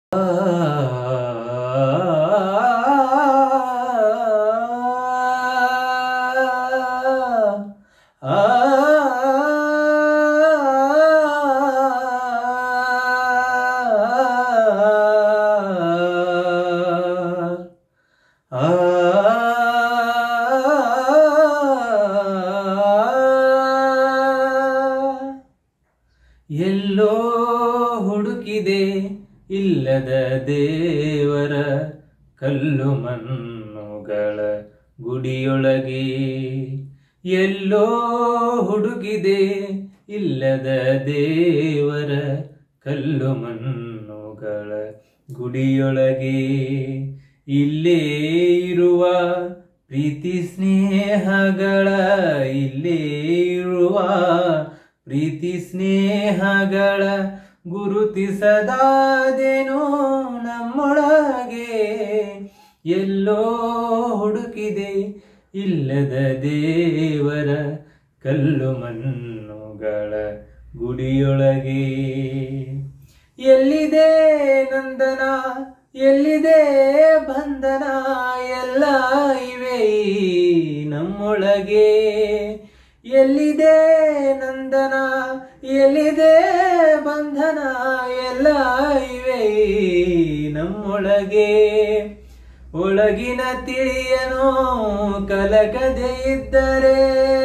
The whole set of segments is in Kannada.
ಎಲ್ಲೋ ಹುಡುಕಿದೆ ಇಲ್ಲದ ದೇವರ ಕಲ್ಲು ಮಣ್ಣುಗಳ ಗುಡಿಯೊಳಗೆ ಎಲ್ಲೋ ಹುಡುಕಿದೆ ಇಲ್ಲದ ದೇವರ ಕಲ್ಲು ಮಣ್ಣುಗಳ ಗುಡಿಯೊಳಗೆ ಇಲ್ಲೇ ಇರುವ ಪ್ರೀತಿ ಸ್ನೇಹಗಳ ಇಲ್ಲೇ ಇರುವ ಪ್ರೀತಿ ಸ್ನೇಹಗಳ ಗುರುತಿಸದಾದೇನೋ ನಮ್ಮೊಳಗೆ ಎಲ್ಲೋ ಹುಡುಕಿದೆ ಇಲ್ಲದ ದೇವರ ಕಲ್ಲು ಮಣ್ಣುಗಳ ಗುಡಿಯೊಳಗೆ ಎಲ್ಲಿದೆ ನಂದನ ಎಲ್ಲಿದೆ ಬಂಧನ ಎಲ್ಲ ಇವೆ ಈ ನಮ್ಮೊಳಗೆ ಎಲ್ಲಿದೆ ನಂದನ ಎಲ್ಲಿದೆ ಬಂಧನ ಎಲ್ಲ ಇವೆ ಈ ನಮ್ಮೊಳಗೆ ಒಳಗಿನ ತಿಳಿಯನೋ ಕಲಕದೆ ಇದ್ದರೆ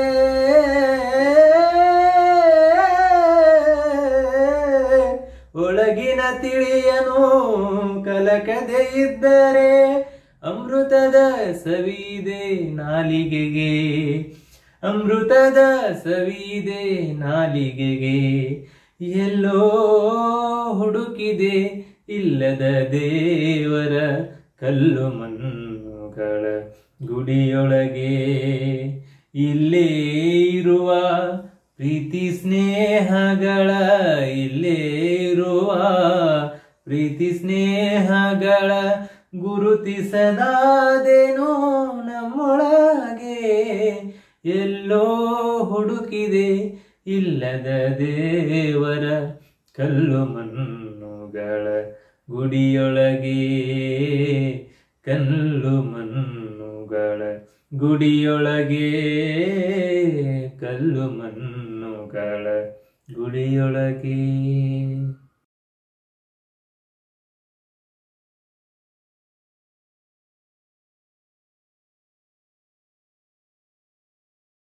ಒಳಗಿನ ತಿಳಿಯನು ಕಲಕದೆ ಇದ್ದರೆ ಅಮೃತದ ಸವಿದೆ ನಾಲಿಗೆಗೆ ಅಮೃತದ ಸವಿದೆ ನಾಲಿಗೆಗೆ ಎಲ್ಲೋ ಹುಡುಕಿದೆ ಇಲ್ಲದ ದೇವರ ಕಲ್ಲು ಮಣ್ಣುಗಳ ಗುಡಿಯೊಳಗೆ ಇಲ್ಲೇ ಇರುವ ಪ್ರೀತಿ ಸ್ನೇಹಗಳ ಇಲ್ಲೇ ಇರುವ ಪ್ರೀತಿ ಸ್ನೇಹಗಳ ಗುರುತಿಸದಾದೇನೋ ನಮ್ಮೊಳಗೆ ಎಲ್ಲೋ ಹುಡುಕಿದೆ ಇಲ್ಲದ ದೇವರ ಕಲ್ಲು ಮಣ್ಣುಗಳ ಗುಡಿಯೊಳಗೆ ಕಲ್ಲು ಮಣ್ಣುಗಳ ಗುಡಿಯೊಳಗೆ ಕಲ್ಲು ಮಣ್ಣುಗಳ ಗುಡಿಯೊಳಗೆ